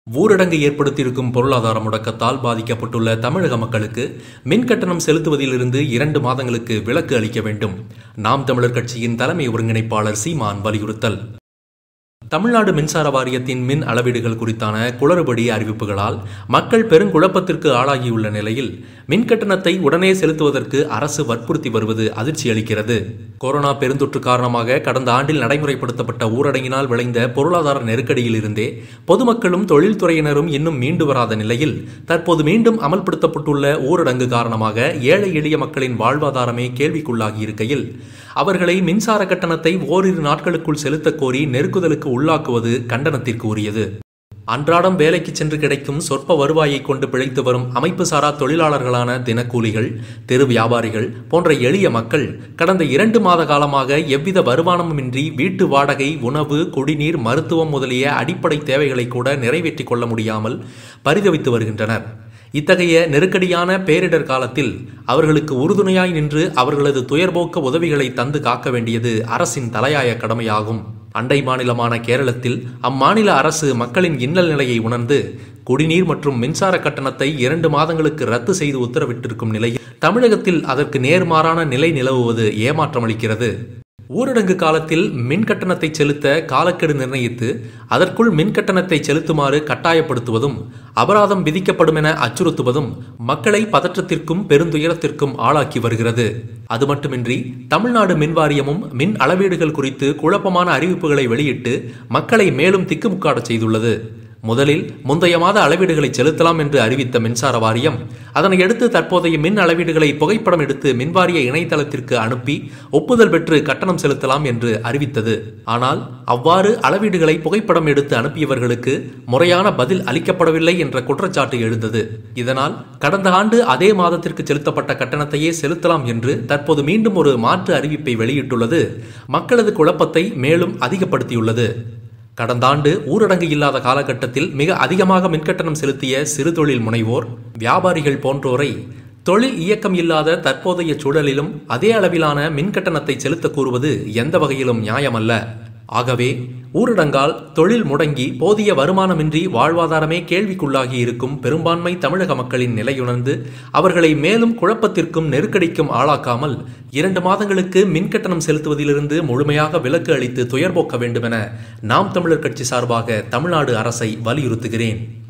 ஊரடங்கு ஏற்படுத்தியிருக்கும் பொருளாதார முடக்கத்தால் பாதிக்கப்பட்டுள்ள தமிழக மக்களுக்கு மின் கட்டணம் செலுத்துவதிலிருந்து இரண்டு மாதங்களுக்கு விலக்கு அளிக்க வேண்டும் நாம் தமிழர் கட்சியின் தலைமை ஒருங்கிணைப்பாளர் சீமான் வலியுறுத்தல் தமிழ்நாடு மின்சார வாரியத்தின் மின் அளவீடுகள் குறித்தான குளறுபடி அறிவிப்புகளால் மக்கள் பெருங்குழப்பத்திற்கு ஆளாகியுள்ள நிலையில் மின் கட்டணத்தை உடனே செலுத்துவதற்கு அரசு வற்புறுத்தி வருவது அதிர்ச்சி அளிக்கிறது கொரோனா பெருந்தொற்று காரணமாக கடந்த ஆண்டில் நடைமுறைப்படுத்தப்பட்ட ஊரடங்கினால் விளைந்த பொருளாதார நெருக்கடியில் இருந்தே பொதுமக்களும் தொழில்துறையினரும் இன்னும் மீண்டு வராத நிலையில் தற்போது மீண்டும் அமல்படுத்தப்பட்டுள்ள ஊரடங்கு காரணமாக ஏழை எளிய மக்களின் வாழ்வாதாரமே கேள்விக்குள்ளாகி இருக்கையில் அவர்களை மின்சார கட்டணத்தை ஓரிரு நாட்களுக்குள் செலுத்தக் கோரி நெருக்குதலுக்கு உள்ளாக்குவது கண்டனத்திற்கு உரியது அன்றாடம் வேலைக்கு சென்று கிடைக்கும் சொற்ப வருவாயை கொண்டு பிழைத்து வரும் அமைப்பு சாரா தொழிலாளர்களான தினக்கூலிகள் தெரு வியாபாரிகள் போன்ற எளிய மக்கள் கடந்த இரண்டு மாத காலமாக எவ்வித வருமானமுமின்றி வீட்டு வாடகை உணவு குடிநீர் மருத்துவம் முதலிய அடிப்படை தேவைகளை கூட நிறைவேற்றிக் கொள்ள முடியாமல் பரிதவித்து வருகின்றனர் இத்தகைய நெருக்கடியான பேரிடர் காலத்தில் அவர்களுக்கு உறுதுணையாய் நின்று அவர்களது துயர்போக்க உதவிகளை தந்து காக்க வேண்டியது அரசின் தலையாய கடமையாகும் அண்டை மாநிலமான கேரளத்தில் அம்மாநில அரசு மக்களின் இன்னல் நிலையை உணர்ந்து குடிநீர் மற்றும் மின்சார கட்டணத்தை இரண்டு மாதங்களுக்கு ரத்து செய்து உத்தரவிட்டிருக்கும் நிலையில் தமிழகத்தில் அதற்கு நேர்மாறான நிலை நிலவுவது ஏமாற்றமளிக்கிறது ஊரடங்கு காலத்தில் மின் கட்டணத்தை செலுத்த காலக்கெடு நிர்ணயித்து அதற்குள் மின் கட்டணத்தை செலுத்துமாறு கட்டாயப்படுத்துவதும் அபராதம் விதிக்கப்படும் என அச்சுறுத்துவதும் மக்களை பதற்றத்திற்கும் பெருந்துயரத்திற்கும் ஆளாக்கி வருகிறது அது மட்டுமின்றி தமிழ்நாடு மின் வாரியமும் மின் அளவீடுகள் குறித்து குழப்பமான அறிவிப்புகளை வெளியிட்டு மக்களை மேலும் திக்குமுக்காடச் செய்துள்ளது முதலில் முந்தைய மாத அளவீடுகளை செலுத்தலாம் என்று அறிவித்த மின்சார வாரியம் அதனை அடுத்து தற்போதைய மின் அளவீடுகளை புகைப்படம் எடுத்து மின்வாரிய இணையதளத்திற்கு அனுப்பி ஒப்புதல் பெற்று கட்டணம் செலுத்தலாம் என்று அறிவித்தது ஆனால் அவ்வாறு அளவீடுகளை புகைப்படம் எடுத்து அனுப்பியவர்களுக்கு முறையான பதில் அளிக்கப்படவில்லை என்ற குற்றச்சாட்டு எழுந்தது இதனால் கடந்த ஆண்டு அதே மாதத்திற்கு செலுத்தப்பட்ட கட்டணத்தையே செலுத்தலாம் என்று தற்போது மீண்டும் ஒரு மாற்று அறிவிப்பை வெளியிட்டுள்ளது மக்களது குழப்பத்தை மேலும் அதிகப்படுத்தியுள்ளது கடந்த ஆண்டு ஊரடங்கு இல்லாத காலகட்டத்தில் மிக அதிகமாக மின்கட்டணம் செலுத்திய சிறு தொழில் முனைவோர் வியாபாரிகள் போன்றோரை தொழில் இயக்கம் இல்லாத தற்போதைய சூழலிலும் அதே அளவிலான மின்கட்டணத்தை செலுத்த கூறுவது எந்த வகையிலும் நியாயமல்ல ஆகவே ஊரடங்கால் தொழில் முடங்கி போதிய வருமானமின்றி வாழ்வாதாரமே கேள்விக்குள்ளாகி இருக்கும் பெரும்பான்மை தமிழக மக்களின் நிலையுணர்ந்து அவர்களை மேலும் குழப்பத்திற்கும் நெருக்கடிக்கும் ஆளாக்காமல் இரண்டு மாதங்களுக்கு மின்கட்டணம் செலுத்துவதிலிருந்து முழுமையாக விலக்கு அளித்து துயர்போக்க வேண்டுமென நாம் தமிழர் கட்சி சார்பாக தமிழ்நாடு அரசை வலியுறுத்துகிறேன்